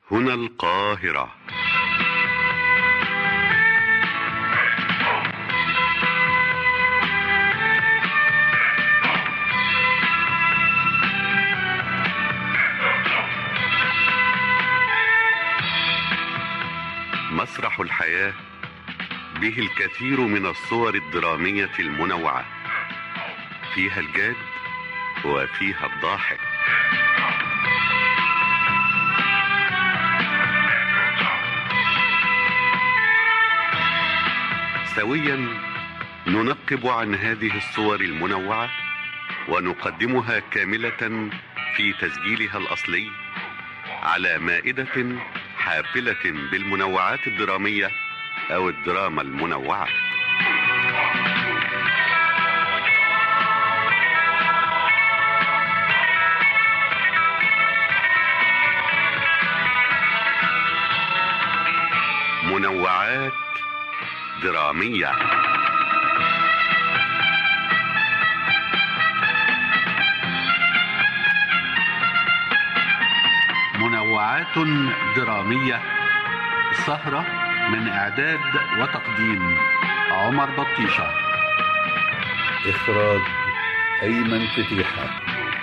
هنا القاهرة مسرح الحياة به الكثير من الصور الدرامية المنوعة فيها الجاد وفيها الضاحك سويا ننقب عن هذه الصور المنوعة ونقدمها كاملة في تسجيلها الأصلي على مائدة حافلة بالمنوعات الدرامية أو الدراما المنوعة منوعات درامية منوعات درامية سهرة من إعداد وتقديم عمر بطيشة إخراج أيمن فتيحة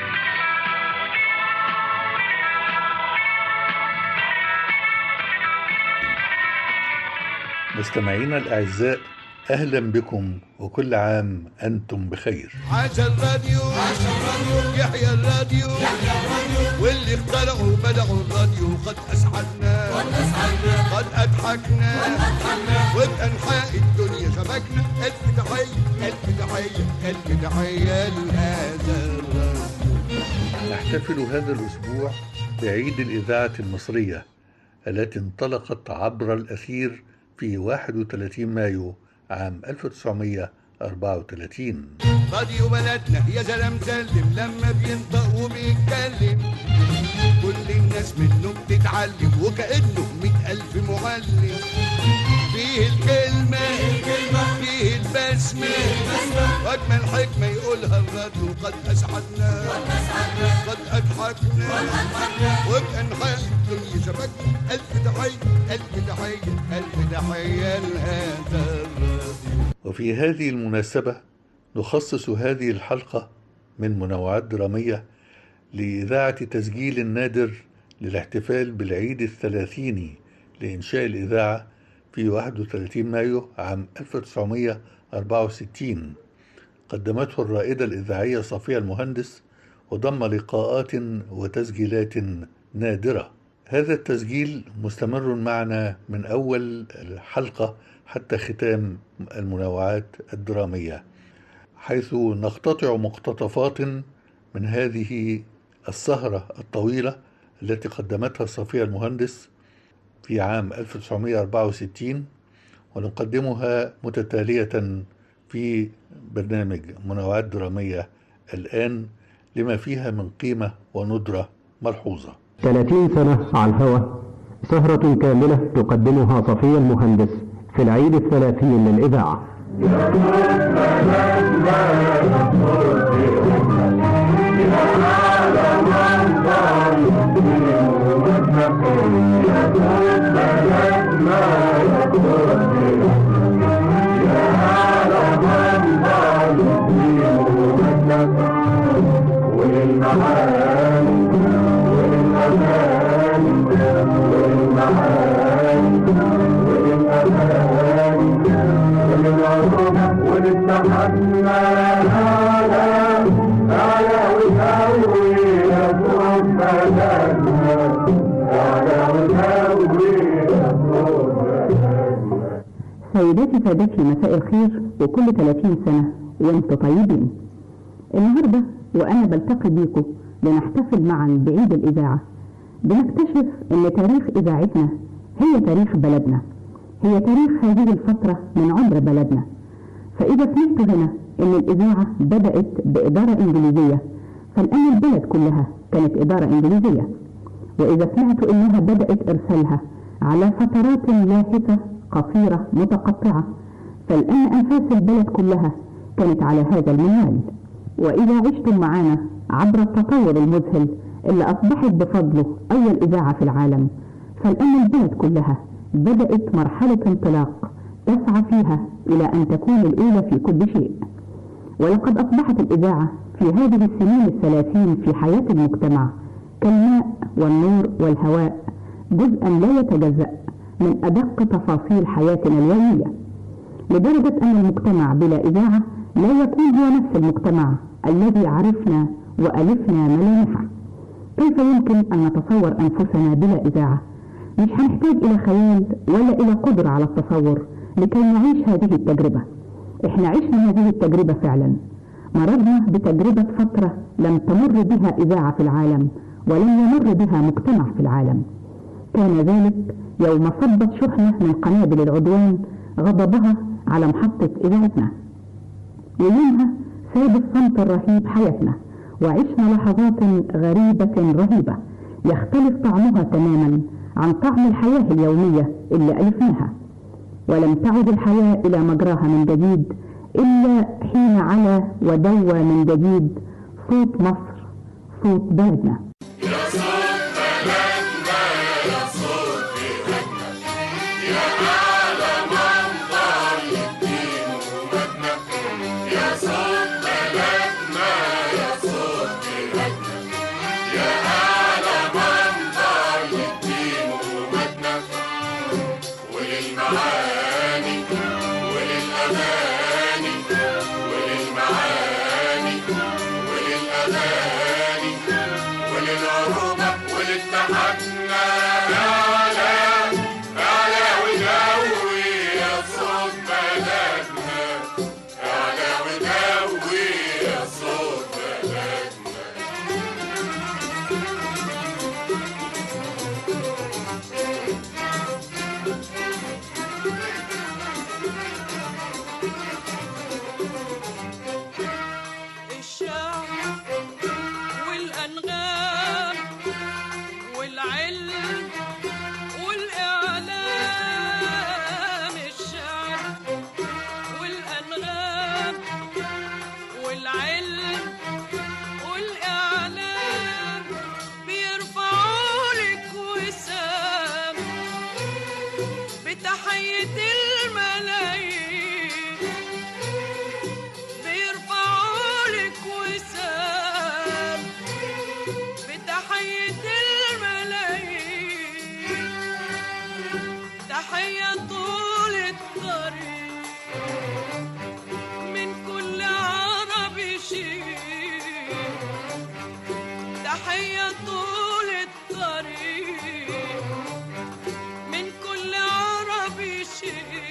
مستمعينا الأعزاء أهلا بكم وكل عام أنتم بخير عاش الراديو عاش الراديو يحيى الراديو يحيى الراديو واللي اخترعوا بدعوا الراديو قد اسعدنا قد اسعدنا قد اضحكنا قد اضحكنا وبانحاء الدنيا شبكنا الف تحيه الف تحيه الف تحيه لهذا الراديو نحتفل هذا الأسبوع بعيد الإذاعة المصرية التي انطلقت عبر الأثير في 31 مايو عام 1934 راديو بلدنا يا زلم سلم لما بينطق وبيتكلم كل الناس منه بتتعلم وكأنه مئة ألف معلم فيه الكلمة فيه البسمة وأجمل حكمة يقولها الراديو قد أسعدنا قد أضحكنا وبأنحاء الدنيا شبكنا ألف تحية ألف تحية ألف تحية لهذا الراديو وفي هذه المناسبة نخصص هذه الحلقة من منوعات درامية لإذاعة تسجيل نادر للاحتفال بالعيد الثلاثيني لإنشاء الإذاعة في 31 مايو عام 1964 قدمته الرائدة الإذاعية صفية المهندس وضم لقاءات وتسجيلات نادرة هذا التسجيل مستمر معنا من أول الحلقة حتى ختام المنوعات الدرامية حيث نقتطع مقتطفات من هذه السهرة الطويلة التي قدمتها صفية المهندس في عام 1964 ونقدمها متتالية في برنامج منوعات درامية الآن لما فيها من قيمة وندرة ملحوظة 30 سنة على الهوى سهرة كاملة تقدمها صفية المهندس في العيد الثلاثين للإذاعة سيداتي سادتي مساء الخير وكل 30 سنة وانتم طيبين النهاردة وأنا بلتقي بيكم لنحتفل معا بعيد الإذاعة بنكتشف أن تاريخ إذاعتنا هي تاريخ بلدنا هي تاريخ هذه الفترة من عمر بلدنا فإذا سمعت هنا أن الإذاعة بدأت بإدارة إنجليزية فالآن البلد كلها كانت إدارة إنجليزية وإذا سمعت أنها بدأت إرسالها على فترات لاحقة قصيرة متقطعة فالآن أنفاس البلد كلها كانت على هذا المنوال وإذا عشتم معنا عبر التطور المذهل اللي أصبحت بفضله أول إذاعة في العالم فالآن البلد كلها بدأت مرحلة انطلاق تسعى فيها إلى أن تكون الأولى في كل شيء ولقد أصبحت الإذاعة في هذه السنين الثلاثين في حياة المجتمع كالماء والنور والهواء جزءا لا يتجزأ من أدق تفاصيل حياتنا اليومية لدرجة أن المجتمع بلا إذاعة لا يكون هو نفس المجتمع الذي عرفنا وألفنا ملامحه كيف يمكن أن نتصور أنفسنا بلا إذاعة؟ مش هنحتاج إلى خيال ولا إلى قدرة على التصور لكي نعيش هذه التجربة إحنا عشنا هذه التجربة فعلا مررنا بتجربة فترة لم تمر بها إذاعة في العالم ولم يمر بها مجتمع في العالم كان ذلك يوم صبت شحنة من قنابل العدوان غضبها على محطة إذاعتنا ويومها ساد الصمت الرهيب حياتنا وعشنا لحظات غريبة رهيبة يختلف طعمها تماما عن طعم الحياة اليومية اللي ألفناها ولم تعد الحياة إلى مجراها من جديد إلا حين علا ودوى من جديد صوت مصر صوت بلدنا وللمعاني وللأماني وللمعاني وللأماني وللعروبة ولاتحادنا أعلى أعلى ودوي يا صوت بلدنا أعلى ودوي يا صوت بلدنا الشعر والأنغام والعلم والإعلام الشعر والأنغام والعلم والإعلام بيرفعوا لك وسام بتحية الملايين بيرفعوا لك وسام بتحية الملايين تحية طول الطريق من كل عربي شيء تحية طول الطريق من كل عربي شيء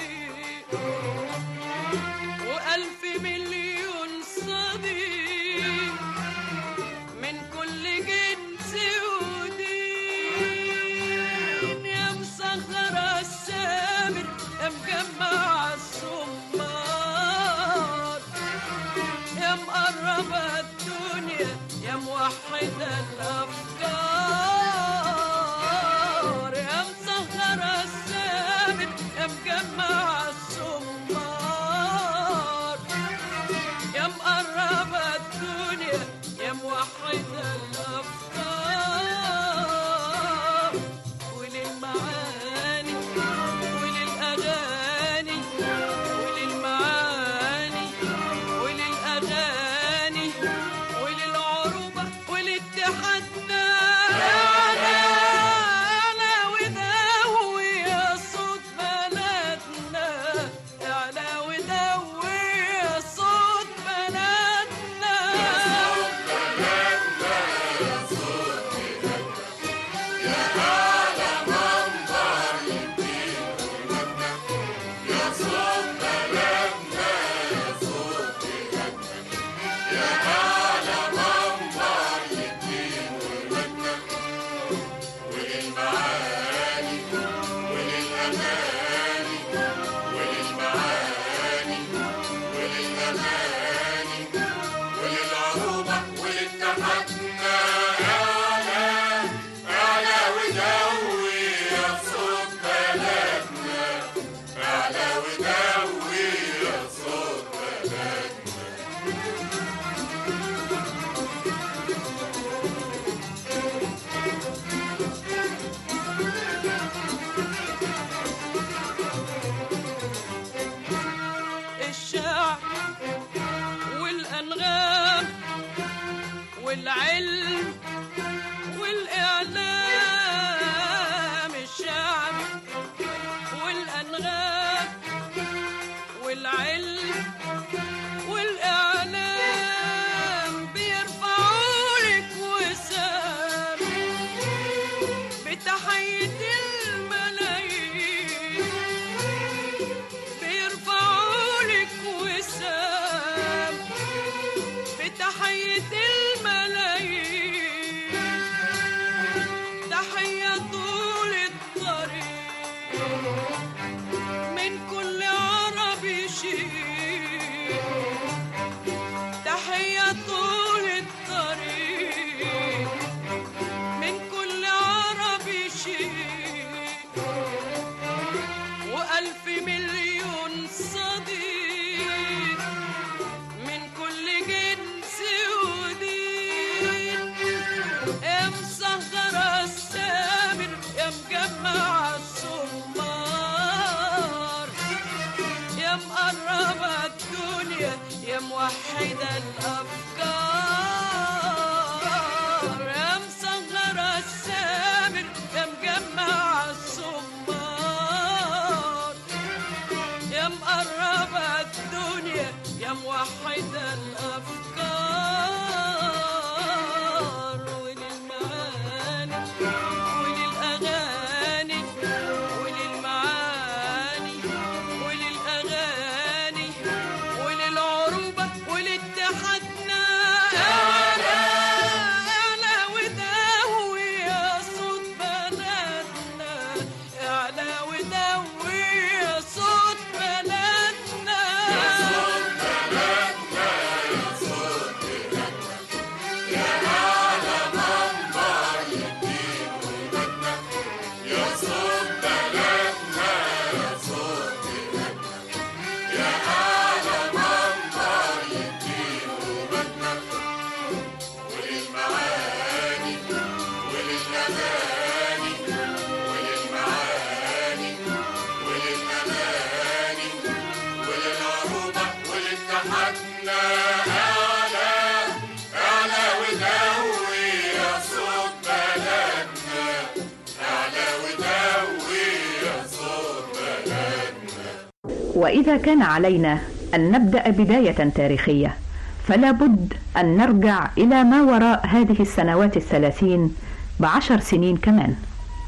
شيء وألف مليون صديق من كل جنس ودين يا مسهر السامر يا مجمع الصمار يا مقرب الدنيا يا موحد الأفكار يا مصغر السامر يا مجمع الصمار يا مقرب الدنيا يا موحد الأفكار وللمعاني وللأغاني وللمعاني وللأغاني وللعروبة ولاتحادنا أعلى أعلى وداوي يا صوت بناتنا أعلى وداوي يا صوت بناتنا يا صوت بناتنا يا صوت وللعروبة ولاتحادنا أعلى أعلى ودوي يا صوت بلدنا أعلى ودوي يا صوت بلدنا وإذا كان علينا أن نبدأ بداية تاريخية فلا بد أن نرجع إلى ما وراء هذه السنوات الثلاثين بعشر سنين كمان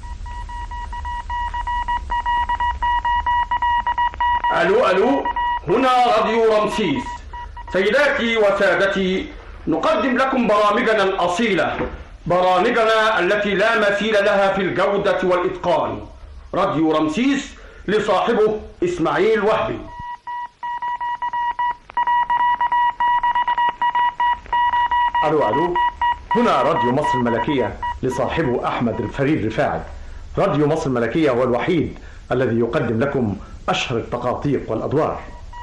ألو ألو هنا راديو رمسيس سيداتي وسادتي نقدم لكم برامجنا الأصيلة برامجنا التي لا مثيل لها في الجودة والإتقان راديو رمسيس لصاحبه إسماعيل وهبي ألو ألو هنا راديو مصر الملكية لصاحبه أحمد الفريد رفاعي راديو مصر الملكية هو الوحيد الذي يقدم لكم أشهر التقاطيق والأدوار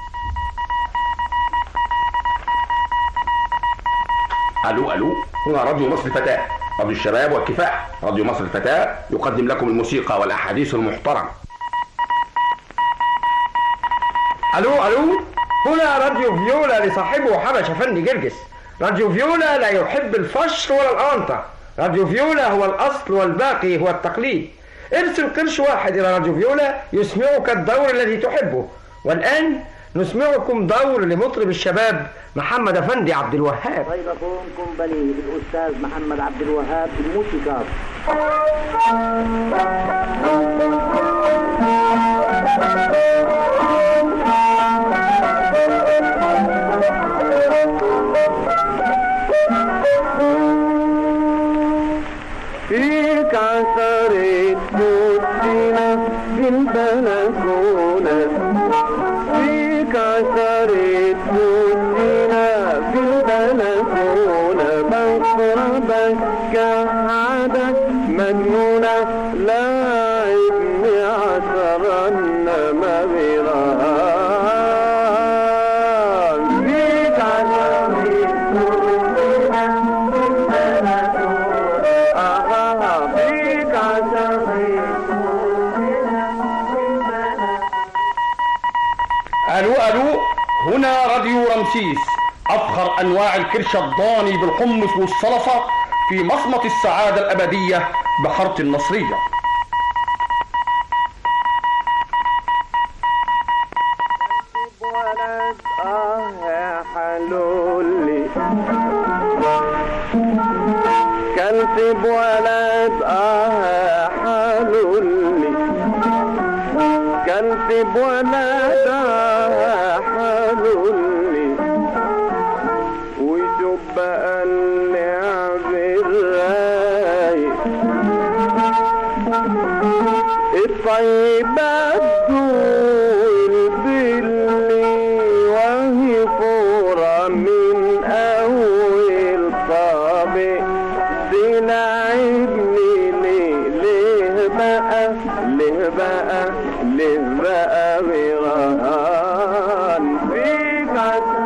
الو الو هنا راديو مصر الفتاة راديو الشباب والكفاح راديو مصر الفتاة يقدم لكم الموسيقى والاحاديث المحترمة الو الو هنا راديو فيولا لصاحبه حبش فني جرجس راديو فيولا لا يحب الفشر ولا الأونطة راديو فيولا هو الأصل والباقي هو التقليد ارسل قرش واحد إلى راديو فيولا يسمعك الدور الذي تحبه والآن نسمعكم دور لمطرب الشباب محمد أفندي عبد الوهاب ضيفكم كومباني للأستاذ محمد عبد الوهاب الموسيقار فيك عثرت بوسنا في البلكونة فيك عثرت بوسنا في البلكونة بقربك كعادة مجنونة لاعبني عثرنا ما بيرام فيك عثرت بوسنا في البلكونة آه فيك عثرت ألو ألو هنا راديو رمسيس أفخر أنواع الكرش الضاني بالحمص والسلطة في مصمت السعادة الأبدية بحارة النصرية ولد اه يا حلولي كلت بولد اه يا حلولي كلت بولد اه يا حلولي وشوف بقى اللعب الرايق الطيبات دول باللي وهي فورة من أول طابق تلعبني ليه ليه بقى ليه بقى غيران فيك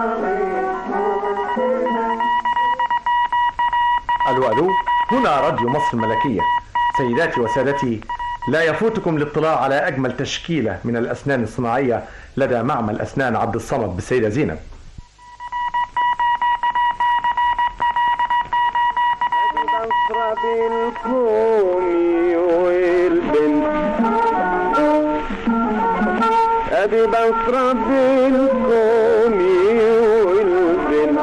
ألو ألو هنا راديو مصر الملكية سيداتي وسادتي لا يفوتكم الاطلاع على أجمل تشكيلة من الأسنان الصناعية لدى معمل أسنان عبد الصمد بالسيدة زينب بشرب الكومي والبنت ادي بشرب الكومي والبنت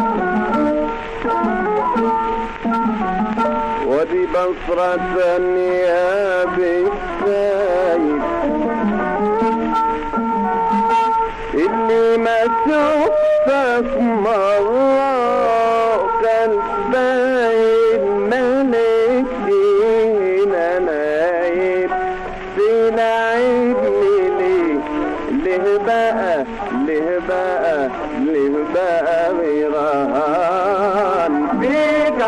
ودي بشرة ثانية بالسايب اللي ما شفتك مرة كان باين ملك فينا نايم فينا عيبني ليه ليه بقى ليه بقى ليه بقى غيران فيك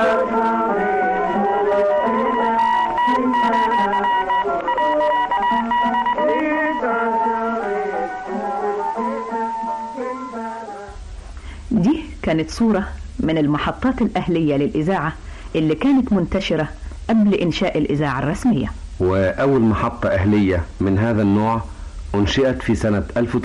دي كانت صورة من المحطات الأهلية للإذاعة اللي كانت منتشرة قبل إنشاء الإذاعة الرسمية وأول محطة أهلية من هذا النوع أنشئت في سنة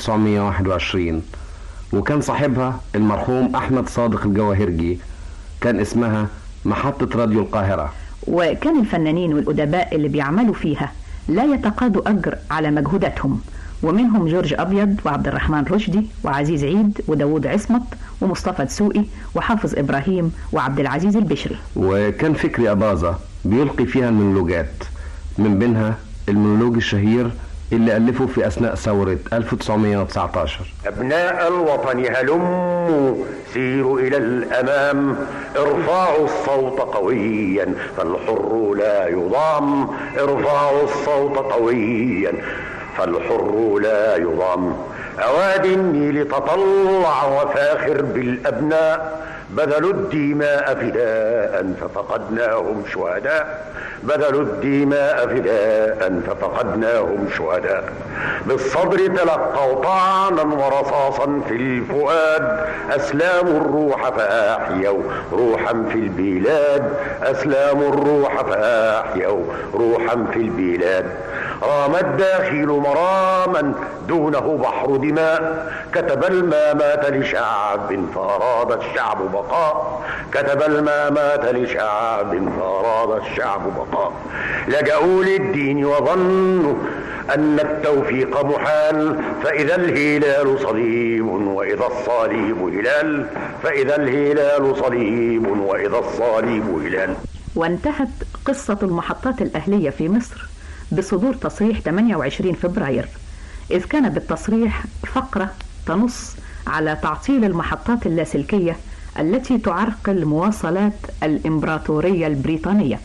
1921 وكان صاحبها المرحوم أحمد صادق الجواهرجي كان اسمها محطة راديو القاهرة وكان الفنانين والأدباء اللي بيعملوا فيها لا يتقاضوا أجر على مجهوداتهم ومنهم جورج أبيض وعبد الرحمن رشدي وعزيز عيد وداوود عصمت ومصطفى دسوقي وحافظ إبراهيم وعبد العزيز البشري وكان فكري أباظة بيلقي فيها المونولوجات من بينها المونولوج الشهير اللي ألفه في أثناء ثورة 1919 أبناء الوطن هلموا سيروا إلى الأمام ارفعوا الصوت قويا فالحر لا يضام ارفعوا الصوت قويا فالحر لا يضام أوادي النيل تطلع وفاخر بالأبناء بذلوا الدماء فداء ففقدناهم شهداء بذلوا الدماء فداء ففقدناهم شهداء بالصبر تلقوا طعنا ورصاصا في الفؤاد أسلاموا الروح فأحيوا روحا في البلاد أسلاموا الروح فأحيوا روحا في البلاد رام الداخل مراما دونه بحر دماء كتب المامات لشعب فأراد الشعب بقاء كتب المامات لشعب فأراد الشعب بقاء لجأوا للدين وظنوا أن التوفيق محال فإذا الهلال صليب وإذا الصليب هلال فإذا الهلال صليب وإذا الصليب هلال وانتهت قصة المحطات الأهلية في مصر بصدور تصريح 28 فبراير إذ كان بالتصريح فقرة تنص على تعطيل المحطات اللاسلكية التي تعرقل مواصلات الإمبراطورية البريطانية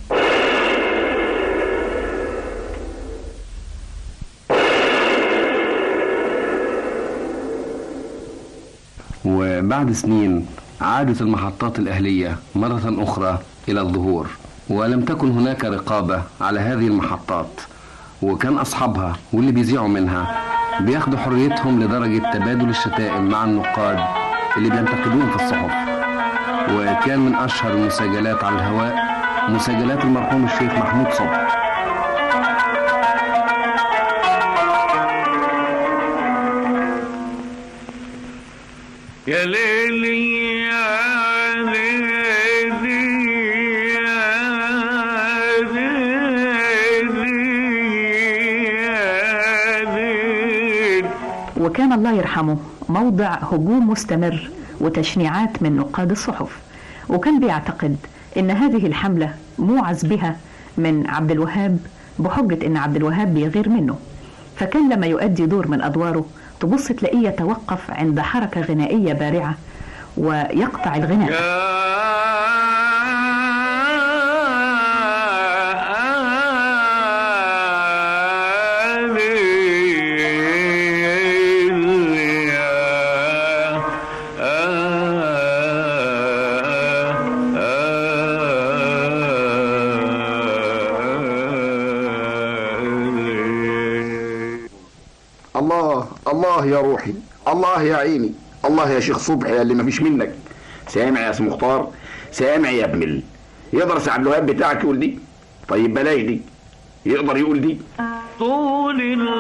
وبعد سنين عادت المحطات الأهلية مرة أخرى إلى الظهور ولم تكن هناك رقابة على هذه المحطات وكان أصحابها واللي بيذيعوا منها بياخدوا حريتهم لدرجة تبادل الشتائم مع النقاد اللي بينتقدون في الصحف وكان من أشهر المسجلات على الهواء مسجلات المرحوم الشيخ محمود صبحي يا ليلي يا ليلي يا ليلي يا ليلي وكان الله يرحمه موضع هجوم مستمر وتشنيعات من نقاد الصحف وكان بيعتقد ان هذه الحملة موعز بها من عبد الوهاب بحجة ان عبد الوهاب بيغير منه فكان لما يؤدي دور من ادواره تبص تلاقيه يتوقف عند حركة غنائية بارعة ويقطع الغناء الله الله يا روحي الله يا عيني الله يا شيخ صبحي اللي مفيش منك سامع يا اسم مختار سامع يا ابن ال... يقدر سعد الوهاب بتاعك يقول دي طيب بلاش دي يقدر يقول دي طول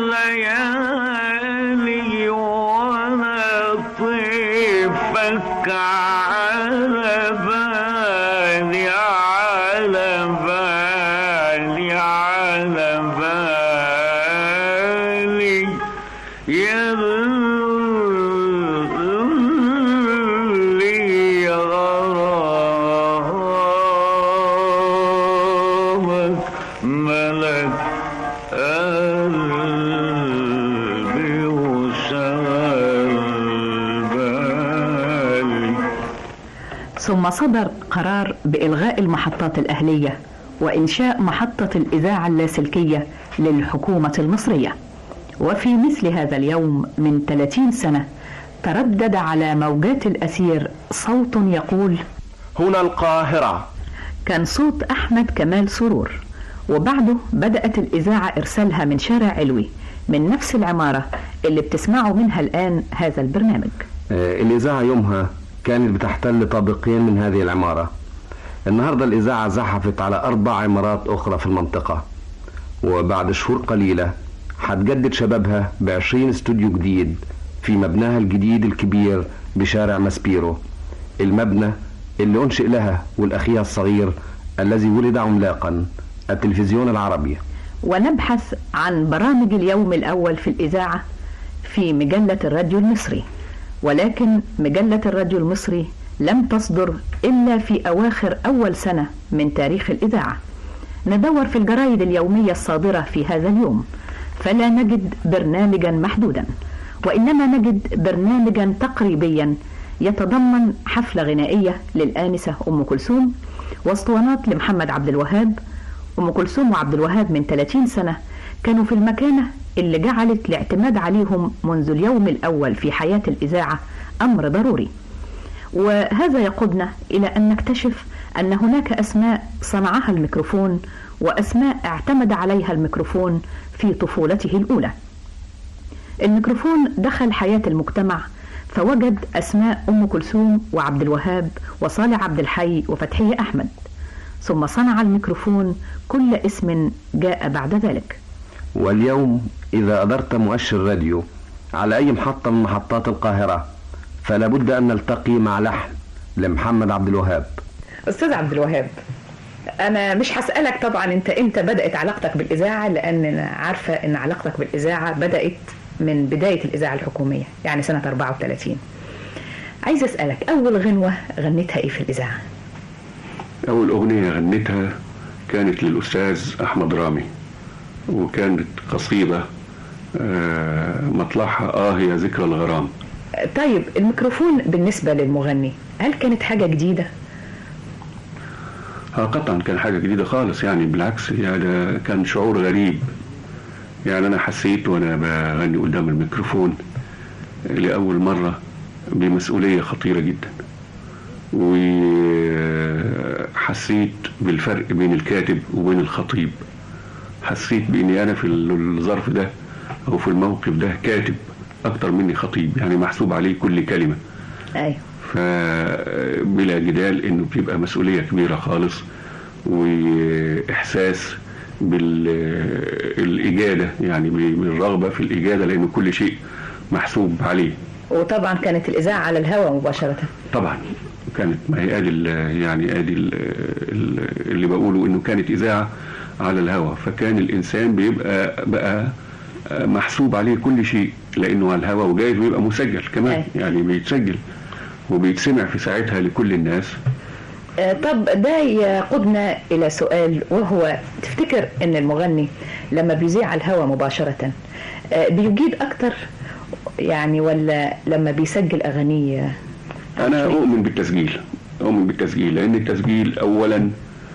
الليالي وانا طيفك على بالي على بالي على بالي يا اللي غرامك ملك قلبي وشغل بالي ثم صدر قرار بإلغاء المحطات الأهلية وإنشاء محطة الإذاعة اللاسلكية للحكومة المصرية وفي مثل هذا اليوم من 30 سنة تردد على موجات الأثير صوت يقول هنا القاهرة كان صوت أحمد كمال سرور وبعده بدأت الإذاعة إرسالها من شارع علوي من نفس العمارة اللي بتسمعوا منها الآن هذا البرنامج آه، الإذاعة يومها كانت بتحتل طابقين من هذه العمارة النهاردة الإذاعة زحفت على أربع عمارات أخرى في المنطقة وبعد شهور قليلة هتجدد شبابها بعشرين استوديو جديد في مبناها الجديد الكبير بشارع ماسبيرو المبنى اللي أنشئ لها والأخيها الصغير الذي ولد عملاقا التلفزيون العربي ونبحث عن برامج اليوم الأول في الإذاعة في مجلة الراديو المصري ولكن مجلة الراديو المصري لم تصدر إلا في أواخر أول سنة من تاريخ الإذاعة ندور في الجرايد اليومية الصادرة في هذا اليوم فلا نجد برنامجا محدودا وإنما نجد برنامجا تقريبيا يتضمن حفلة غنائية للآنسة أم كلثوم واسطوانات لمحمد عبد الوهاب أم كلثوم وعبد الوهاب من 30 سنة كانوا في المكانة اللي جعلت الاعتماد عليهم منذ اليوم الأول في حياة الإذاعة أمر ضروري وهذا يقودنا إلى أن نكتشف أن هناك أسماء صنعها الميكروفون وأسماء اعتمد عليها الميكروفون في طفولته الأولى الميكروفون دخل حياة المجتمع فوجد أسماء أم كلثوم وعبد الوهاب وصالح عبد الحي وفتحية أحمد ثم صنع الميكروفون كل اسم جاء بعد ذلك واليوم إذا أدرت مؤشر راديو على أي محطة من محطات القاهرة فلا بد أن نلتقي مع لحن لمحمد عبد الوهاب أستاذ عبد الوهاب أنا مش هسألك طبعا أنت إمتى بدأت علاقتك بالإذاعة لأن أنا عارفة أن علاقتك بالإذاعة بدأت من بداية الإذاعة الحكومية يعني سنة 34 عايز أسألك أول غنوة غنيتها إيه في الإذاعة؟ أول أغنية غنيتها كانت للأستاذ أحمد رامي وكانت قصيدة آه، مطلعها آه يا ذكرى الغرام طيب الميكروفون بالنسبة للمغني هل كانت حاجة جديدة؟ اه قطعا كان حاجة جديدة خالص يعني بالعكس يعني ده كان شعور غريب يعني أنا حسيت وأنا بغني قدام الميكروفون لأول مرة بمسؤولية خطيرة جدا وحسيت بالفرق بين الكاتب وبين الخطيب حسيت بإني أنا في الظرف ده أو في الموقف ده كاتب أكتر مني خطيب يعني محسوب عليه كل كلمة أيوه فبلا جدال انه بيبقى مسؤوليه كبيره خالص واحساس بالاجاده يعني بالرغبه في الاجاده لانه كل شيء محسوب عليه وطبعا كانت الإذاعة على الهواء مباشرة طبعا كانت ما هي ادي ال- يعني ادي ال- ال- اللي بقوله انه كانت اذاعه على الهواء فكان الانسان بيبقى بقى محسوب عليه كل شيء لانه على الهواء وجايز بيبقى مسجل كمان يعني بيتسجل وبيتسمع في ساعتها لكل الناس آه، طب ده يقودنا إلى سؤال وهو تفتكر أن المغني لما بيذيع على الهواء مباشرة آه، بيجيد أكتر يعني ولا لما بيسجل أغانيه انا اؤمن بالتسجيل اؤمن بالتسجيل لان التسجيل اولا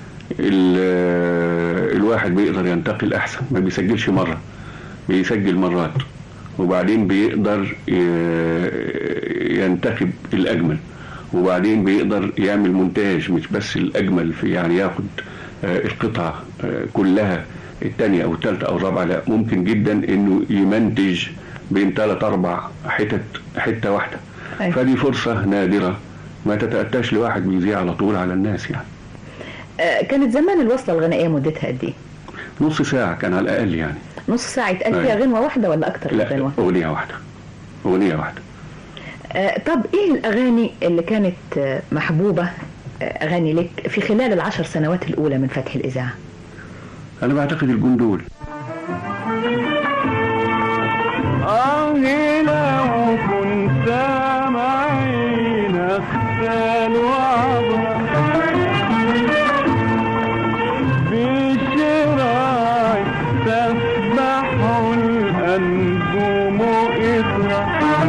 ال- الواحد بيقدر ينتقل احسن ما بيسجلش مره بيسجل مرات وبعدين بيقدر ي- ينتخب الاجمل وبعدين بيقدر يعمل مونتاج مش بس الاجمل في يعني ياخد آه، القطعه آه، كلها الثانيه او الثالثه او الرابعه لا ممكن جدا انه يمنتج بين ثلاث اربع حتت حته واحده أيوة. فدي فرصه نادره ما تتاتاش لواحد بيذيع على طول على الناس يعني آه، كانت زمان الوصلة الغنائية مدتها قد ايه؟ نص ساعه كان على الاقل يعني نص ساعة يتقال فيها أيوة. غنوة واحدة ولا أكتر من لا غنوة؟ اغنيه واحده اغنيه واحده آه، طب ايه الأغاني اللي كانت آه، محبوبة آه، أغاني لك في خلال العشر سنوات الأولى من فتح الإذاعة؟ انا بعتقد الجندول آه لو كنت معي نختال وعبر بشراي تسبح الأنجم إثرا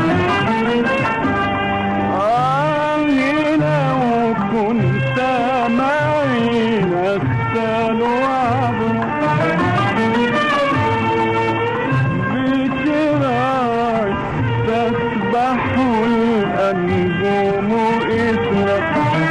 آه لو كنت معي نختال وعبر بشراي تسبح الأنجم إثرا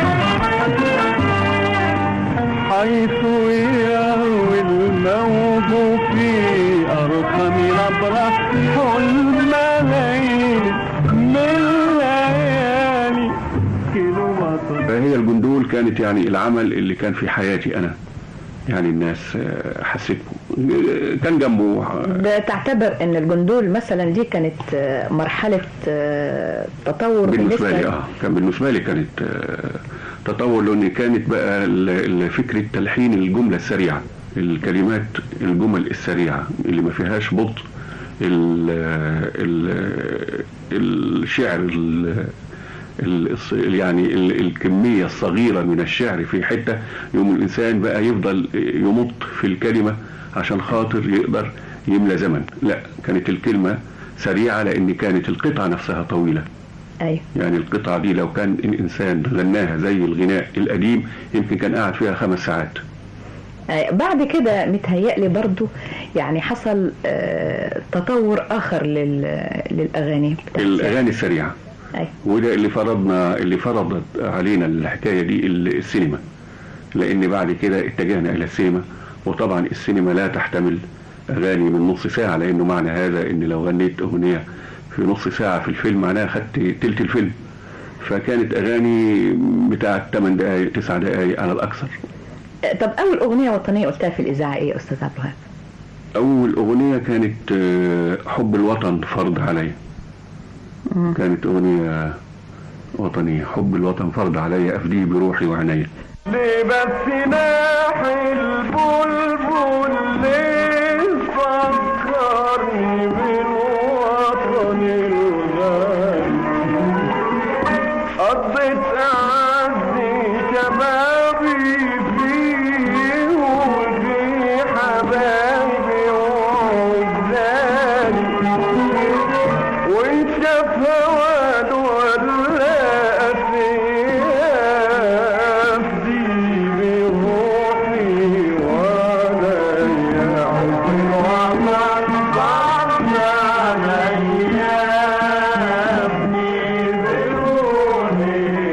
حيث يروي الموج في أرقم نبرة حلم ليل من ليالي كيلومتر فهي الجندول كانت يعني العمل اللي كان في حياتي انا يعني الناس آه، حسيت آه، كان جنبه آه، بتعتبر ان الجندول مثلا دي كانت آه، مرحلة آه، تطور بالنسبة لي اه كان بالنسبة لي كانت آه، تطور لأن كانت بقى ال- ال- فكرة تلحين الجملة السريعة الكلمات الجمل السريعة اللي ما فيهاش بطء ال ال الشعر ال ال- الص- يعني ال- الكمية الصغيرة من الشعر في حتة يوم الإنسان بقى يفضل يمط في الكلمة عشان خاطر يقدر يملى زمن لا كانت الكلمة سريعة لأن كانت القطعة نفسها طويلة ايوه يعني القطعة دي لو كان الإنسان غناها زي الغناء القديم يمكن كان قاعد فيها خمس ساعات آه، بعد كده متهيألي برضو يعني حصل آه، تطور آخر لل- للأغاني بتاعت الأغاني السريعة أي. وده اللي فرضنا اللي فرضت علينا الحكاية دي ال- السينما لأن بعد كده اتجهنا إلى السينما وطبعا السينما لا تحتمل أغاني من نص ساعة لأنه معنى هذا إن لو غنيت أغنية في نص ساعة في الفيلم معناها خدت تلت الفيلم فكانت أغاني بتاعت 8 دقايق 9 دقايق على الأكثر آه، طب أول أغنية وطنية قلتها في الإذاعة إيه يا أستاذ عبد الوهاب؟ أول أغنية كانت آه، حب الوطن فرض عليا كانت أغنية وطنية حب الوطن فرض عليا أفديه بروحي وعينيا ليه بس ناح البلبل ليه فكرني بالوطن الغالي قضيت أعزي شبابي فيه وفي حبايبي وعزالي وانت فواد ولا أسياف دي بروحي ولا يعطي وما بعدنا عليا ابني بروحي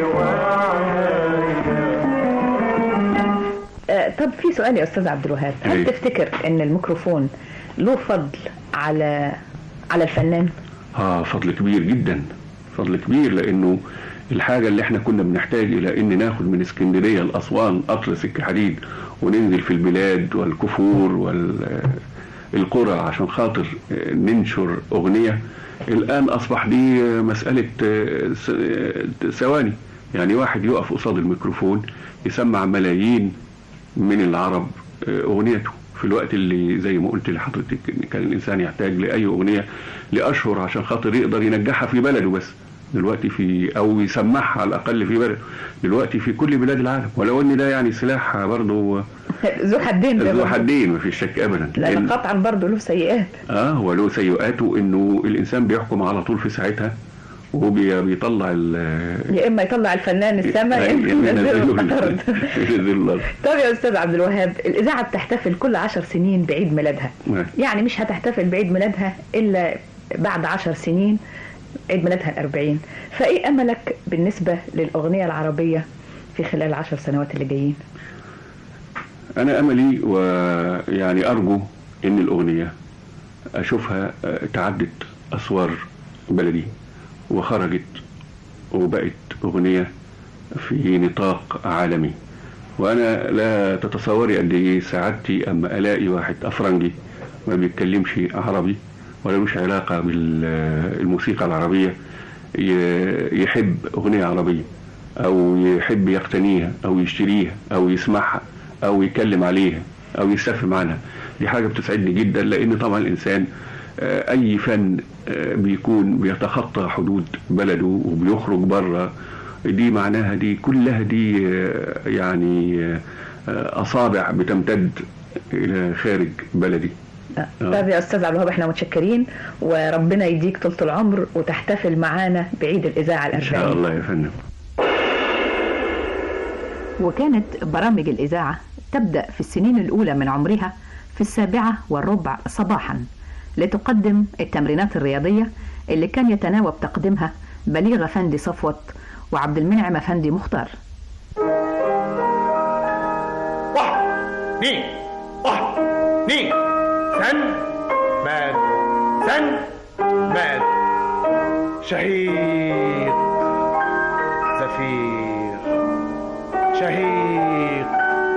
آه، طب في سؤال يا أستاذ عبد الوهاب هل أي. تفتكر أن الميكروفون له فضل على على الفنان؟ اه فضل كبير جدا فضل كبير لانه الحاجة اللي احنا كنا بنحتاج الى ان ناخد من اسكندرية لاسوان قطر سكة حديد وننزل في البلاد والكفور والقرى عشان خاطر آه، ننشر اغنية الان اصبح دي آه، مسألة آه، س- آه، ثواني يعني واحد يقف قصاد الميكروفون يسمع ملايين من العرب آه، اغنيته في الوقت اللي زي ما قلت لحضرتك ان كان الانسان يحتاج لاي اغنيه لاشهر عشان خاطر يقدر ينجحها في بلده بس دلوقتي في او يسمعها على الاقل في بلده دلوقتي في كل بلاد العالم ولو ان ده يعني سلاح برضه ذو حدين ده ذو برضه. حدين ما فيش شك ابدا لأن لأن- قطعا برضه له سيئات اه هو له سيئاته انه الانسان بيحكم على طول في ساعتها وبيطلع ال يا إما يطلع الفنان السما يا إما ينزله الأرض ينزل الارض طب يا أستاذ عبد الوهاب الإذاعة بتحتفل كل عشر سنين بعيد ميلادها نعم. يعني مش هتحتفل بعيد ميلادها إلا بعد عشر سنين عيد ميلادها الأربعين فإيه أملك بالنسبة للأغنية العربية في خلال العشر سنوات اللي جايين انا املي ويعني ارجو ان الاغنيه اشوفها آه، تعدت أسوار بلدي وخرجت وبقت أغنية في نطاق عالمي وأنا لا تتصوري قد إيه سعادتي أما ألاقي واحد أفرنجي ما بيتكلمش عربي ولا مش علاقة بالموسيقى العربية ي- يحب أغنية عربية أو يحب يقتنيها أو يشتريها أو يسمعها أو يتكلم عليها أو يستفهم عنها دي حاجة بتسعدني جدا لأن طبعا الإنسان آه، أي فن آه، بيكون بيتخطى حدود بلده وبيخرج بره دي معناها دي كلها دي آه، يعني آه، آه، أصابع بتمتد إلى خارج بلدي طيب يا استاذ عبد الوهاب احنا متشكرين وربنا يديك طولة العمر وتحتفل معانا بعيد الاذاعه إن الاربعين شاء الله يا فندم وكانت برامج الإذاعة تبدأ في السنين الأولى من عمرها في السابعة والربع صباحا لتقدم التمرينات الرياضية اللي كان يتناوب تقديمها بليغ أفندي صفوت وعبد المنعم أفندي مختار ني واحد ني سن ماد سن ماد شهيق زفير شهيق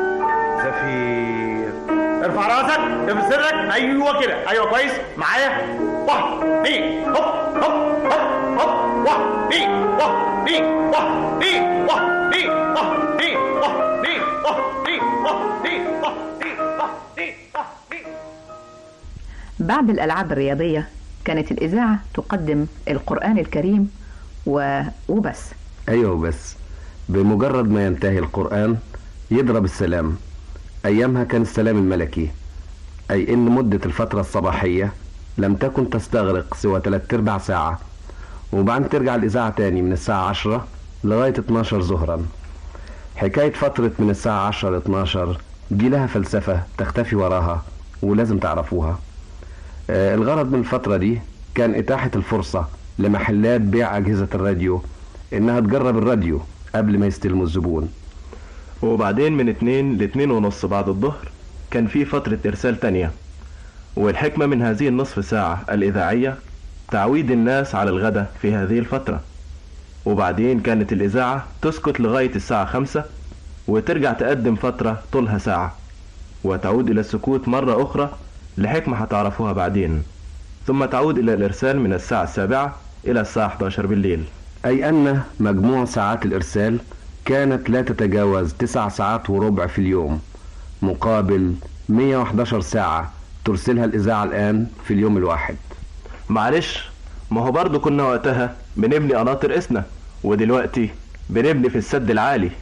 زفير ارفع راسك ارفع صدرك ايوه كده ايوه كويس معايا واحد اثنين هوب هوب هوب هوب واحد اثنين واحد اثنين واحد اثنين واحد اثنين واحد اثنين واحد اثنين واحد اثنين واحد اثنين واحد اثنين واحد اثنين واحد اثنين بعد الألعاب الرياضية كانت الإذاعة تقدم القرآن الكريم و... وبس ايوه بس بمجرد ما ينتهي القرآن يضرب السلام ايامها كان السلام الملكي اي ان مدة الفترة الصباحية لم تكن تستغرق سوى تلات ارباع ساعة وبعدين ترجع الاذاعة تاني من الساعة عشرة لغاية 12 ظهرا حكاية فترة من الساعة 10 ل 12 دي لها فلسفة تختفي وراها ولازم تعرفوها آه، الغرض من الفترة دي كان إتاحة الفرصة لمحلات بيع أجهزة الراديو إنها تجرب الراديو قبل ما يستلموا الزبون وبعدين من اتنين لاتنين ونص بعد الظهر كان في فترة إرسال تانية والحكمة من هذه النصف ساعة الإذاعية تعويد الناس على الغداء في هذه الفترة وبعدين كانت الإذاعة تسكت لغاية الساعة خمسة وترجع تقدم فترة طولها ساعة وتعود إلى السكوت مرة أخرى لحكمة هتعرفوها بعدين ثم تعود إلى الإرسال من الساعة السابعة إلى الساعة 11 بالليل أي أن مجموع ساعات الإرسال كانت لا تتجاوز تسع ساعات وربع في اليوم مقابل 111 ساعة ترسلها الإذاعة الآن في اليوم الواحد معلش ما هو برضه كنا وقتها بنبني قناطر إسنا ودلوقتي بنبني في السد العالي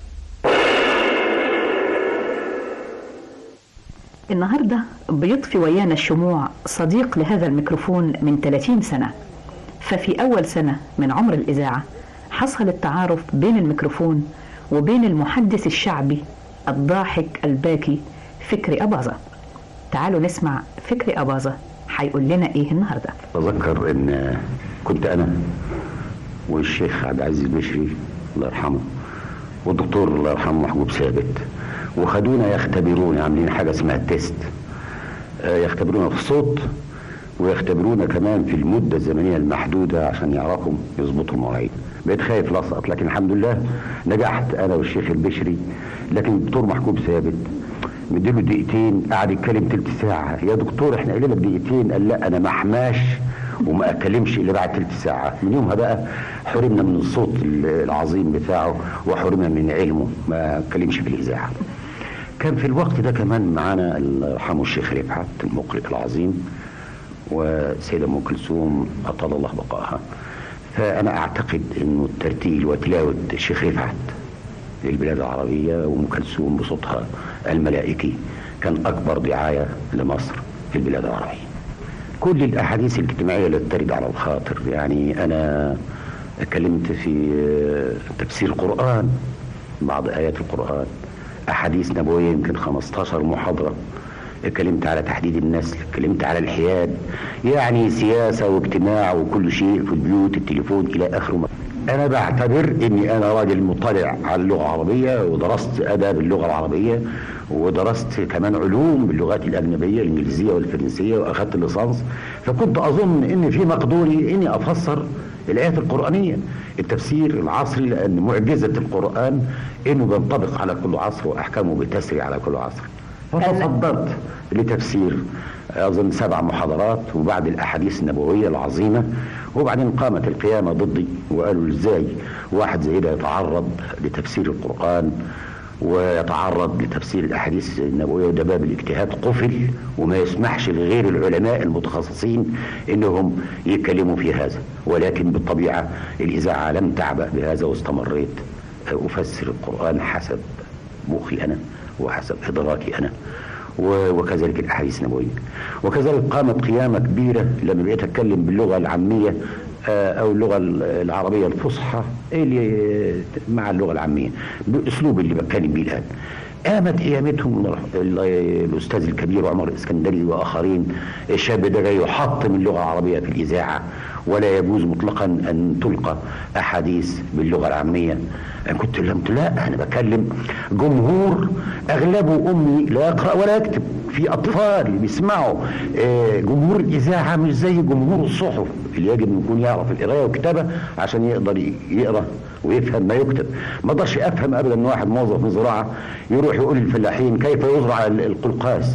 النهاردة بيطفي ويانا الشموع صديق لهذا الميكروفون من 30 سنة ففي أول سنة من عمر الإذاعة حصل التعارف بين الميكروفون وبين المحدث الشعبي الضاحك الباكي فكري أباظة تعالوا نسمع فكري أباظة هيقول لنا إيه النهاردة أتذكر إن كنت أنا والشيخ عبد العزيز البشري الله يرحمه والدكتور الله يرحمه محجوب ثابت وخدونا يختبرونا عاملين حاجة اسمها التيست آه، يختبرونا في الصوت ويختبرونا كمان في المدة الزمنية المحدودة عشان يعرفوا يظبطوا المواعيد بقيت خايف لصقط لكن الحمد لله نجحت أنا والشيخ البشري لكن الدكتور محجوب ثابت مديله دقيقتين قعد يتكلم تلت ساعة يا دكتور احنا قايلين لك دقيقتين قال لا أنا محماش وما أتكلمش إلا بعد تلت ساعة من يومها بقى حرمنا من الصوت العظيم بتاعه وحرمنا من علمه ما اتكلمش في الإذاعة كان في الوقت ده كمان معانا الله يرحمه الشيخ رفعت المقرئ العظيم والسيدة أم كلثوم أطال الله بقائها فأنا أعتقد أنه الترتيل وتلاوة الشيخ رفعت للبلاد العربية وأم كلثوم بصوتها الملائكي كان أكبر دعاية لمصر في البلاد العربية كل الأحاديث الاجتماعية اللي ترد على الخاطر يعني أنا اتكلمت في تفسير القرآن بعض آيات القرآن أحاديث نبوية يمكن 15 محاضرة اتكلمت على تحديد النسل اتكلمت على الحياد يعني سياسة واجتماع وكل شيء في البيوت التليفون إلى آخره انا بعتبر اني انا راجل مطلع على اللغه العربيه ودرست اداب اللغه العربيه ودرست كمان علوم باللغات الاجنبيه الانجليزيه والفرنسيه واخذت الليسانس فكنت اظن ان في مقدوري اني افسر الايات القرانيه التفسير العصري لان معجزه القران انه بينطبق على كل عصر واحكامه بتسري على كل عصر فتصدرت لتفسير اظن سبع محاضرات وبعد الاحاديث النبويه العظيمه وبعدين قامت القيامه ضدي وقالوا ازاي واحد زي ده يتعرض لتفسير القران ويتعرض لتفسير الاحاديث النبويه وده باب الاجتهاد قفل وما يسمحش لغير العلماء المتخصصين انهم يتكلموا في هذا ولكن بالطبيعه الاذاعه لم تعبأ بهذا واستمريت افسر القران حسب مخي انا وحسب ادراكي انا و- وكذلك الاحاديث النبويه وكذلك قامت قيامه كبيره لما بقيت اتكلم باللغه العاميه آه، او اللغه العربيه الفصحى اللي مع اللغه العاميه باسلوب اللي بتكلم بيه الان قامت قيامتهم ال- الاستاذ الكبير عمر الاسكندري واخرين الشاب ده جاي يحطم اللغه العربيه في الاذاعه ولا يجوز مطلقا ان تلقى احاديث باللغه العاميه انا كنت قلت لا انا بكلم جمهور اغلبه امي لا يقرا ولا يكتب في اطفال بيسمعوا آه، جمهور الاذاعه مش زي جمهور الصحف اللي يجب ان يكون يعرف القرايه والكتابه عشان يقدر ي- يقرا ويفهم ما يكتب ما اقدرش افهم ابدا ان واحد موظف في زراعه يروح يقول للفلاحين كيف يزرع ال- القلقاس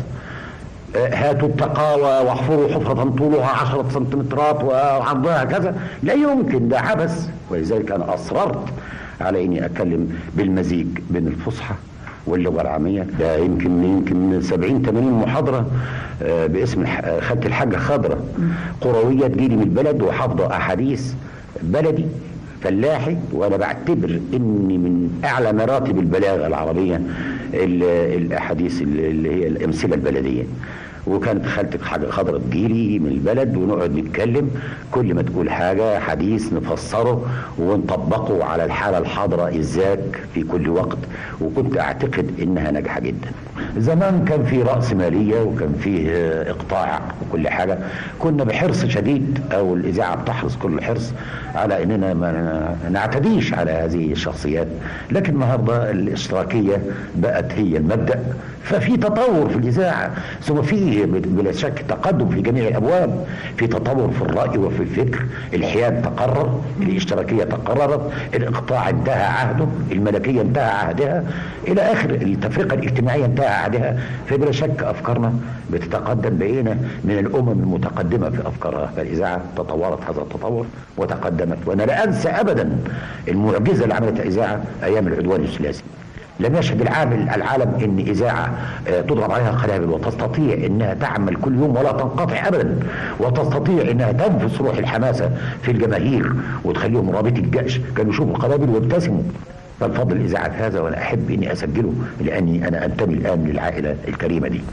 آه، هاتوا التقاوى واحفروا حفرة طولها عشرة سنتيمترات وعرضها كذا لا يمكن ده عبث ولذلك أنا أصررت على إني أتكلم بالمزيج بين الفصحى واللغة العامية ده يمكن يمكن من 70 80 محاضرة آه، باسم الح- آه، خدت الحاجة خضرة قروية تجيلي من البلد وحافظة أحاديث بلدي فلاحي وانا بعتبر اني من اعلى مراتب البلاغه العربيه ال- الاحاديث اللي اللي هي الامثله البلديه وكانت خالتك حاجه خضراء تجيلي من البلد ونقعد نتكلم كل ما تقول حاجه حديث نفسره ونطبقه على الحاله الحاضره ازاك في كل وقت وكنت اعتقد انها ناجحه جدا زمان كان في راس ماليه وكان فيه آه، اقطاع وكل حاجه كنا بحرص شديد او الاذاعه بتحرص كل الحرص على اننا ما نعتديش على هذه الشخصيات لكن النهارده الاشتراكيه بقت هي المبدا ففي تطور في الاذاعه ثم في بلا شك تقدم في جميع الابواب في تطور في الراي وفي الفكر الحياد تقرر الاشتراكيه تقررت الاقطاع انتهى عهده الملكيه انتهى عهدها الى اخر التفرقه الاجتماعيه انتهى عهدها فبلا شك افكارنا بتتقدم بقينا من الامم المتقدمه في افكارها فالاذاعه تطورت هذا التطور وتقدمت وانا لا انسى ابدا المعجزه اللي عملتها الاذاعه ايام العدوان الثلاثي لم يشهد العالم العالم ان اذاعه آه، تضرب عليها قنابل وتستطيع انها تعمل كل يوم ولا تنقطع ابدا وتستطيع انها تنفس روح الحماسه في الجماهير وتخليهم رابط الجأش كانوا يشوفوا القنابل ويبتسموا فالفضل الاذاعه هذا وانا احب اني اسجله لاني انا انتمي الان للعائله الكريمه دي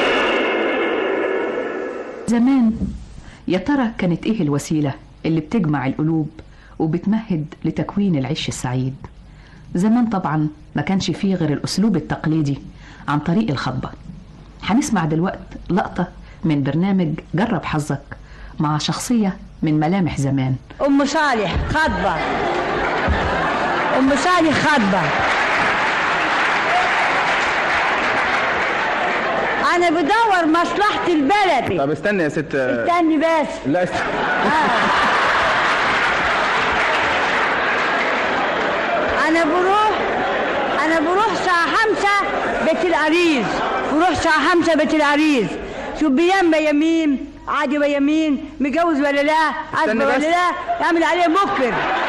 زمان يا ترى كانت ايه الوسيله اللي بتجمع القلوب وبتمهد لتكوين العيش السعيد زمان طبعا ما كانش فيه غير الاسلوب التقليدي عن طريق الخطبه هنسمع دلوقت لقطه من برنامج جرب حظك مع شخصيه من ملامح زمان ام صالح خطبه ام صالح خطبه انا بدور مصلحه البلد طب استني يا ست استني بس لا است... انا بروح انا بروح الساعه خمسة بيت العريس بروح الساعه خمسة بيت العريس شوف بيام بيمين عادي بيمين متجوز ولا لا عازبه استني ولا بس. لا يعمل عليه مكر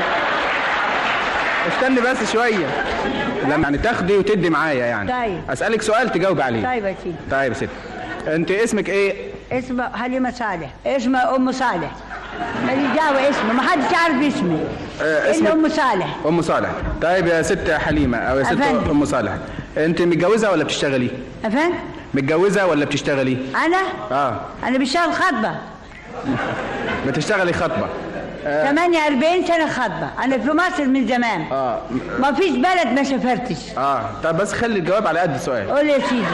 استني بس شويه لما يعني تاخدي وتدي معايا يعني طيب. اسالك سؤال تجاوب عليه طيب يا سيدي طيب يا ست انت اسمك ايه اسمها حليمة صالح اسمها أم صالح ماليش دعوة اسمي ما حدش يعرف اسمي آه، إلا أم صالح ام صالح طيب يا ست حليمه او يا ست أفندم. ام صالح انت متجوزه ولا بتشتغلي أفهم متجوزه ولا بتشتغلي أنا اه أنا بشتغل خطبة بتشتغلي خطبه 48 سنة خطبة أنا في مصر من زمان اه ما فيش بلد ما سافرتش اه طب بس خلي الجواب على قد السؤال قول يا سيدي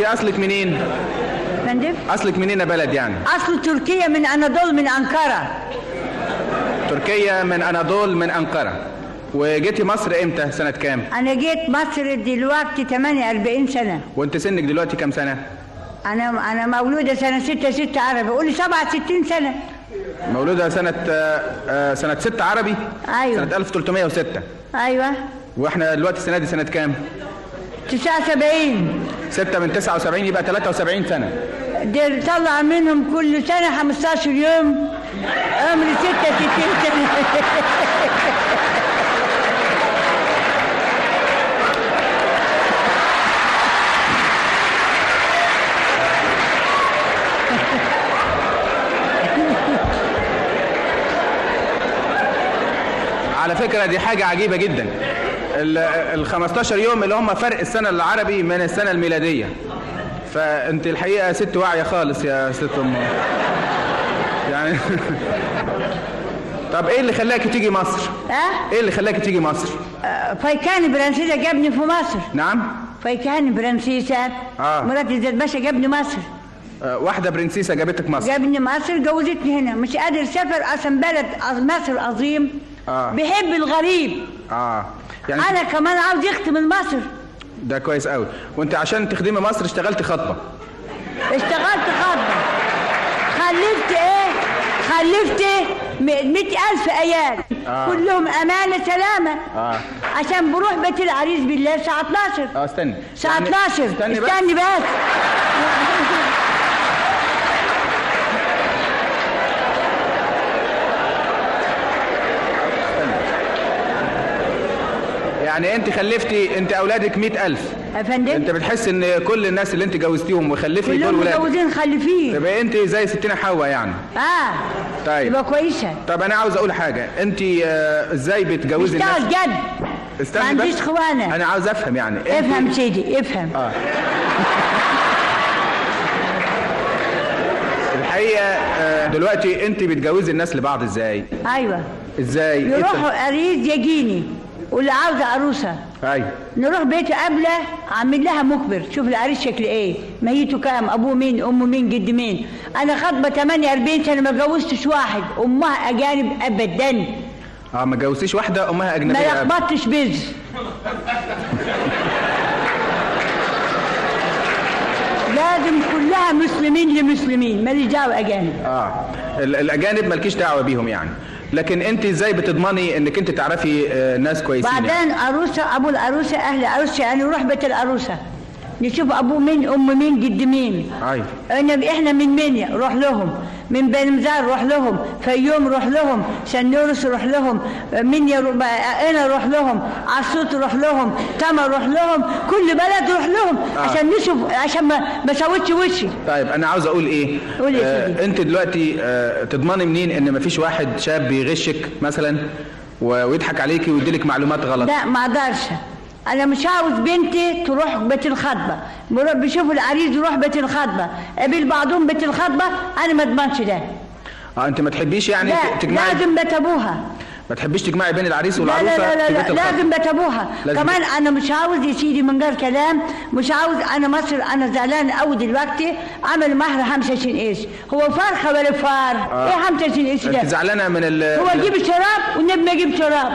اصلك منين فندم اصلك منين يا بلد يعني اصل تركيا من اناضول من انقره تركيا من اناضول من انقره وجيتي مصر امتى سنه كام انا جيت مصر دلوقتي 48 سنه وانت سنك دلوقتي كام سنه انا انا مولوده سنه 6 6 عربي قولي 67 سنه مولوده سنه آه، آه، سنه 6 عربي ايوه سنه 1306 ايوه واحنا دلوقتي السنه دي سنه كام 79 6 من 79 يبقى 73 سنه دي طلع منهم كل سنه 15 يوم عمري 66 سنه على فكره دي حاجه عجيبه جدا ال ال 15 يوم اللي هم فرق السنه العربي من السنه الميلاديه فانت الحقيقه ست واعيه خالص يا ست ام يعني طب ايه اللي خلاكي تيجي مصر ها ايه اللي خلاكي تيجي مصر آه، فايكاني برنسيسة جابني في مصر نعم فايكاني برنسيسة آه. مرات زيد باشا جابني مصر آه، واحده برنسيسه جابتك مصر جابني مصر جوزتني هنا مش قادر اسافر اصلا بلد مصر عظيم اه بيحب الغريب اه يعني انا كمان عاوز يختم من مصر ده كويس قوي وانت عشان تخدمي مصر اشتغلت خطبه اشتغلت خطبة خلفت ايه خلفت مئة ألف عيال آه. كلهم أمانة سلامة اه عشان بروح بيت العريس بالله الساعة 12 اه استني الساعة يعني 12 استني بس استني بس يعني انت خلفتي انت اولادك مئة ألف يا فندم انت بتحس ان كل الناس اللي انت جوزتيهم وخلفتي دول كلهم ولادك متجوزين خلفين تبقى انت زي ستنا حواء يعني اه طيب يبقى كويسة طب انا عاوز اقول حاجه انت آه، ازاي بتجوزي الناس اشتغل جد استني ما عنديش بس. خوانة انا عاوز افهم يعني انت- افهم سيدي افهم اه الحقيقه آه، دلوقتي انت بتجوزي الناس لبعض ازاي ايوه ازاي إيه يروحوا عريس يجيني واللي عاوزة عروسة الت- ايوه نروح بيت قبله عامل لها مخبر شوف العريس شكل ايه ميته كام ابوه مين امه مين جد مين انا خاطبه 48 سنه ما جوزتش واحد امها اجانب ابدا اه ما جوزتيش واحده امها ما اجنبيه أبداً. لخبطتش بز لازم كلها مسلمين لمسلمين ماليش دعوه اجانب اه ال- الاجانب مالكيش دعوه بيهم يعني لكن انت ازاي بتضمني انك انت تعرفي آه، ناس كويسين يعني؟ بعدين عروسه ابو العروسه اهل العروسه يعني نروح بيت العروسه نشوف ابوه مين ام مين جد مين ايوه انا احنا من منيا روح لهم من بني مزار روح لهم فيوم روح لهم سنورس روح لهم منيا رو... انا روح لهم عصوت روح لهم تمر روح لهم كل بلد روح لهم آه. عشان نشوف عشان ما ما سويتش وشي طيب انا عاوز اقول ايه قول يا آه سيدي. انت دلوقتي آه تضمني منين ان مفيش واحد شاب بيغشك مثلا و- ويضحك عليكي ويديلك معلومات غلط لا ما اقدرش انا مش عاوز بنتي تروح بيت الخطبه بروح بيشوفوا العريس يروح بيت الخطبه قابل بعضهم بيت الخطبه انا ما اضمنش ده اه انت ما تحبيش يعني لا ت- تجمعي لازم بيت ابوها ما تحبيش تجمعي بين العريس لا والعروسه لا لا في لا, بيت لا الخطبة. لازم بيت ابوها لازم كمان انا مش عاوز يا سيدي من غير كلام مش عاوز انا مصر انا زعلان قوي دلوقتي عمل مهر 25 قرش هو فرخه ولا فار آه. ايه 25 قرش ده انت زعلانه من ال هو يجيب الشراب والنبي ما يجيب شراب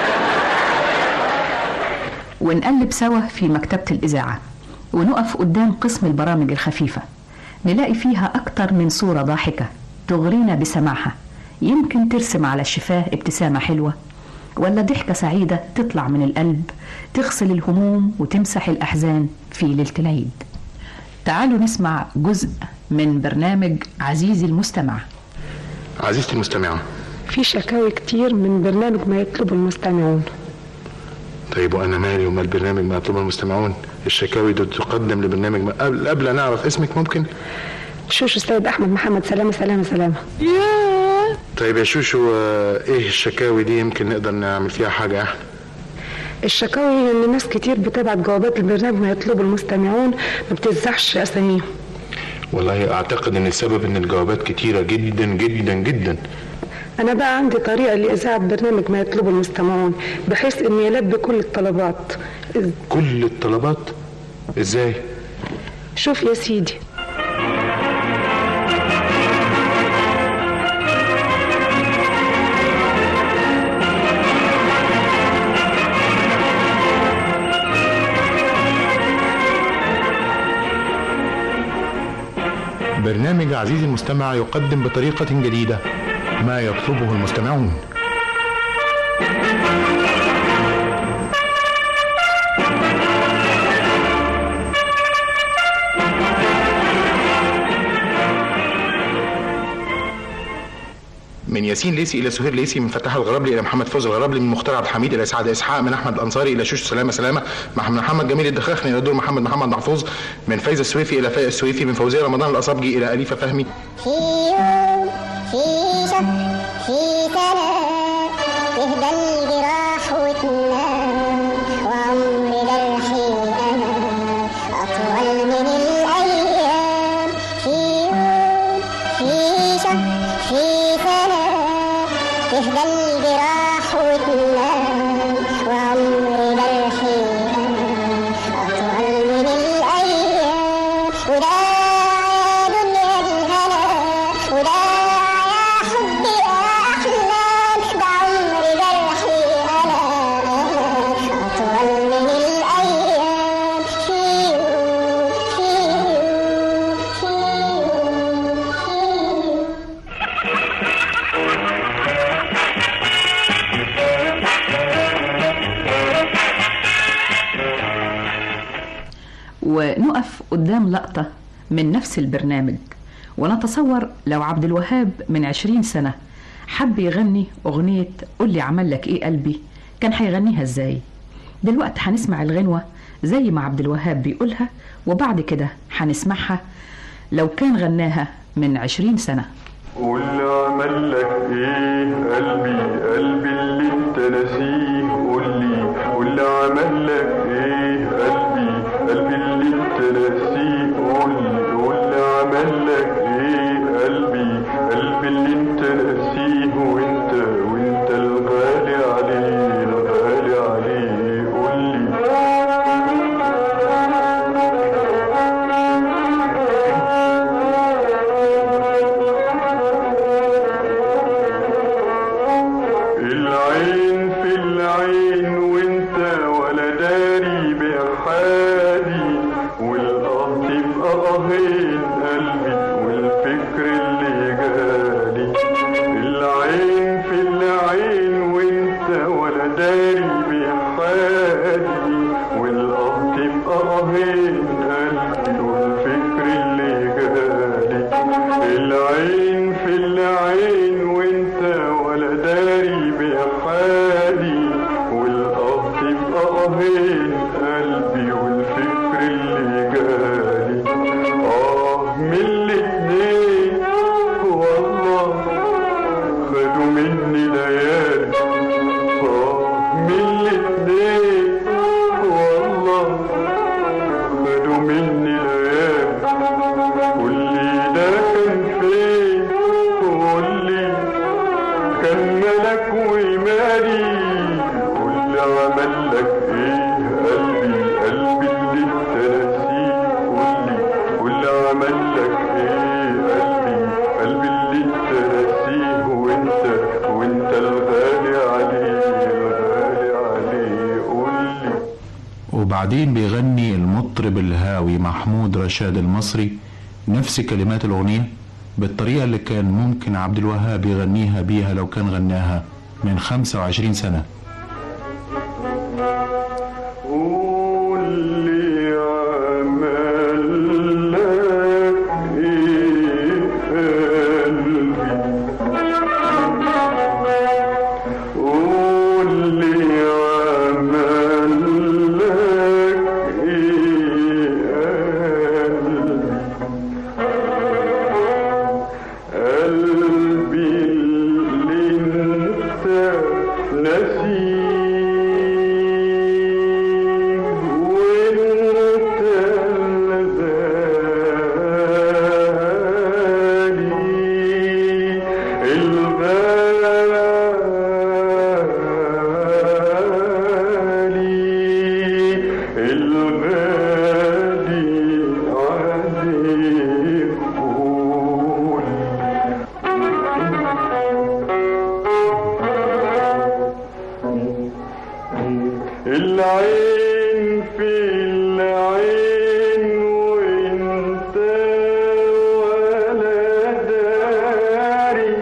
ونقلب سوا في مكتبة الإذاعة ونقف قدام قسم البرامج الخفيفة نلاقي فيها أكتر من صورة ضاحكة تغرينا بسماعها يمكن ترسم على الشفاه ابتسامة حلوة ولا ضحكة سعيدة تطلع من القلب تغسل الهموم وتمسح الأحزان في ليلة العيد تعالوا نسمع جزء من برنامج عزيزي المستمع عزيزتي المستمعة في شكاوي كتير من برنامج ما يطلبه المستمعون طيب وأنا مالي ومال برنامج ما يطلبه المستمعون الشكاوي دي تقدم لبرنامج ما قبل, قبل أن أعرف اسمك ممكن شوشو السيد احمد محمد سلامه سلامه سلامه طيب يا شوشو آه، إيه الشكاوي دي يمكن نقدر نعمل فيها حاجة إحنا الشكاوي ان ناس كتير بتبعت جوابات البرنامج ما يطلبه المستمعون ما بتزحش اساميهم والله أعتقد إن السبب إن الجوابات كتيرة جدا جدا جدا انا بقى عندي طريقه لاذاعه برنامج ما يطلبه المستمعون بحيث ان يلبي كل الطلبات كل الطلبات إزاي شوف يا سيدي برنامج عزيزي المستمع يقدم بطريقة جديدة ما يطلبه المستمعون من ياسين ليسي الى سهير ليسي من فتح الغرابلي الى محمد فوز الغرابلي من مختار عبد الحميد الى سعد اسحاق من احمد الانصاري الى شوش سلامه سلامه مع محمد جميل الدخاخني الى دور محمد محمد محفوظ من فايزه السويفي الى فايز السويفي من فوزيه رمضان الاصابجي الى اليفه فهمي في يوم في شهر في سنة تهدى الجراح وتنام وعمر جرحي أنا أطول من الأيام في يوم في شهر في سنة تهدى الجراح وتنام وعمر جرحي أنا أطول من الأيام وده يا دنيا الهنا وده يا حبي أحلام ده عمر جرحي أنا أنا أطول من الأيام في يوم في يوم في يوم في يوم ونقف قدام لقطة من نفس البرنامج ونتصور لو عبد الوهاب من عشرين سنة حب يغني أغنية قول لي عمل لك إيه قلبي كان هيغنيها إزاي دلوقتي هنسمع الغنوة زي ما عبد الوهاب بيقولها وبعد كده هنسمعها لو كان غناها من عشرين سنة قول عمل لك ايه قلبي قلبي اللي انت ناسيه قول لي قول عمل لك ايه قلبي قلبي اللي انت ناسيه قول لي قول عمل لك ايه قلبي قلبي اللي انت ناسيه وانت وانت الغالي عليه الغالي عليه قول لي العين في العين وانت ولا داري بحالي والقط يبقى قهين قلبي والفكر اللي جالي العين في العين وانت ولا داري بحالي والقط يبقى قهين قلبي والفكر اللي جالي العين في العين وانت ولا داري بحالي والقط يبقى قهين قلبي والفكر اللي جالي اه من الاتنين والله خدوا مني ليالي اه من الاتنين والله خدوا مني ليالي قول لي ده كان فين قول لي كان ملك ومالي قول لي عمل لك ايه قلبي قلبي اللي انت ناسيه قول لي قول لي عمل لك ايه قلبي قلبي اللي انت ناسيه وانت وانت الغالي عليه الغالي عليه قول لي وبعدين بيغني المطرب الهاوي محمود رشاد المصري نفس كلمات الأغنية بالطريقة اللي كان ممكن عبد الوهاب يغنيها بيها لو كان غناها من 25 سنة قول لي عمل لك ايه قلبي قول لي عمل لك ايه قلبي قلبي اللي انت ناسيه وانت العين في العين وانت ولا داري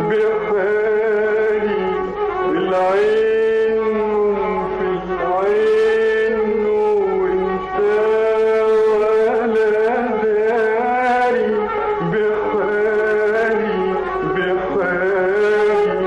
بحالي العين في العين وانت ولا داري بحالي بحالي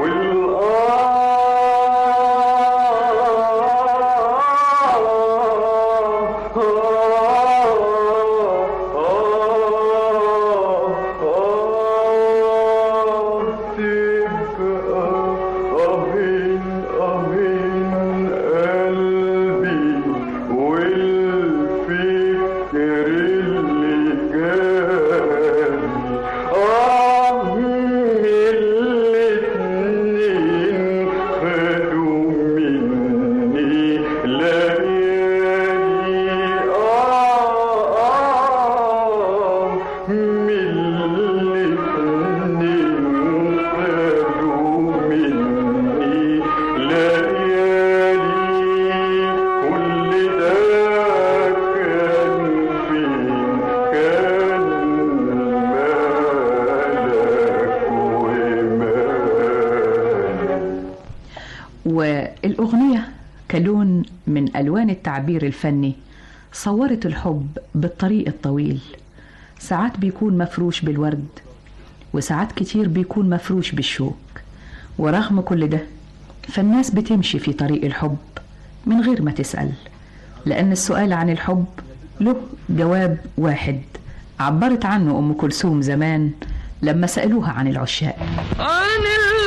والأغنية كلون من ألوان التعبير الفني صورت الحب بالطريق الطويل ساعات بيكون مفروش بالورد وساعات كتير بيكون مفروش بالشوك ورغم كل ده فالناس بتمشي في طريق الحب من غير ما تسأل لأن السؤال عن الحب له جواب واحد عبرت عنه أم كلثوم زمان لما سألوها عن العشاق عن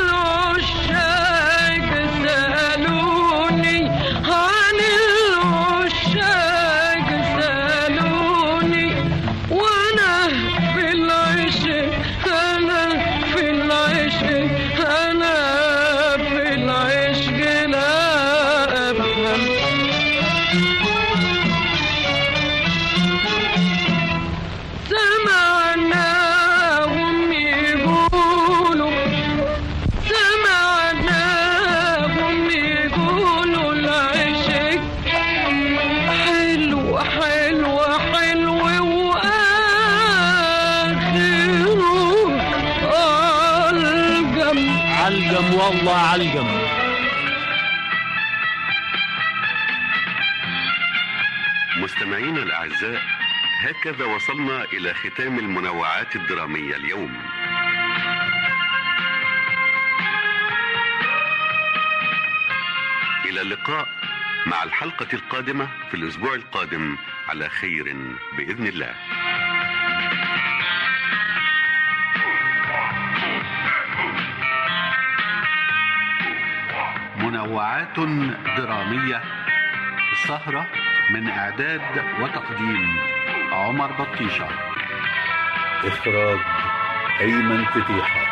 العشاق سألوني عن العشاق سألوني وأنا في العشق أنا في العشق أنا في العشق لا أفهم سمعناهم يقولوا سمعناهم يقولوا العشق حلو حلو حلو وآخره علقم علقم والله علقم مستمعينا الأعزاء هكذا وصلنا إلى ختام المنوعات الدرامية اليوم إلى اللقاء مع الحلقة القادمة في الأسبوع القادم على خير بإذن الله منوعات درامية السهرة من إعداد وتقديم عمر بطيشة إخراج أيمن فتيحة